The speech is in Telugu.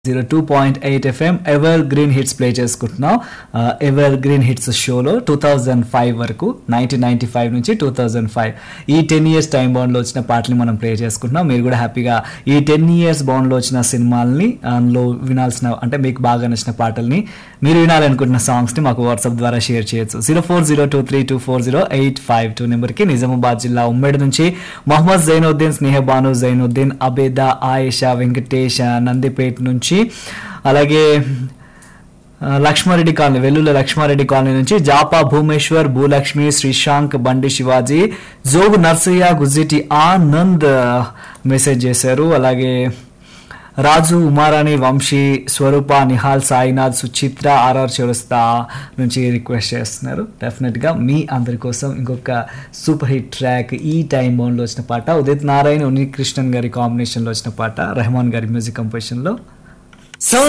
zero two point eight FM evergreen hits play చేసుకుంటున్నాం ఎవర్ గ్రీన్ హిట్స్ షోలో టూ థౌజండ్ ఫైవ్ వరకు నైన్టీన్ నైన్టీ ఫైవ్ నుంచి టూ థౌజండ్ ఫైవ్ ఈ టెన్ ఇయర్స్ టైం బౌండ్లో వచ్చిన పాటలు మనం ప్లే చేసుకుంటున్నాం మీరు కూడా హ్యాపీగా ఈ టెన్ ఇయర్స్ బౌండ్లో వచ్చిన సినిమాల్ని అందులో వినాల్సిన అంటే మీకు బాగా నచ్చిన పాటల్ని మీరు వినాలనుకుంటున్న సాంగ్స్ని మాకు వాట్సాప్ ద్వారా షేర్ చేయొచ్చు zero four zero two three two four zero eight five two నెంబర్కి నిజామాబాద్ జిల్లా ఉమ్మడి నుంచి మొహమ్మద్ జైనుద్దీన్ స్నేహబాను జైనుద్దీన్ అబేదా ఆయేషా వెంకటేష్ నందిపేట నుంచి అలాగే ఆ, లక్ష్మారెడ్డి కాలనీ వెల్లుల లక్ష్మారెడ్డి కాలనీ నుంచి జాపా భూమేశ్వర్ భూలక్ష్మి శ్రీశాంక్ బండి శివాజీ జోగు నర్సయ్య గుజ్జిటి ఆనంద్ మెసేజ్ చేశారు అలాగే రాజు ఉమారాణి వంశీ స్వరూప నిహాల్ సాయినాథ్ సుచిత్ర ఆర్ఆర్ చౌరస్తా నుంచి రిక్వెస్ట్ చేస్తున్నారు డెఫినెట్గా మీ అందరి కోసం ఇంకొక సూపర్ హిట్ ట్రాక్ ఈ టైం బౌండ్లో వచ్చిన పాట ఉదిత్ నారాయణ ఉన్ని కృష్ణన్ గారి కాంబినేషన్లో వచ్చిన పాట రెహమాన్ గారి మ్యూజిక్ కంపోజిషన్లో సో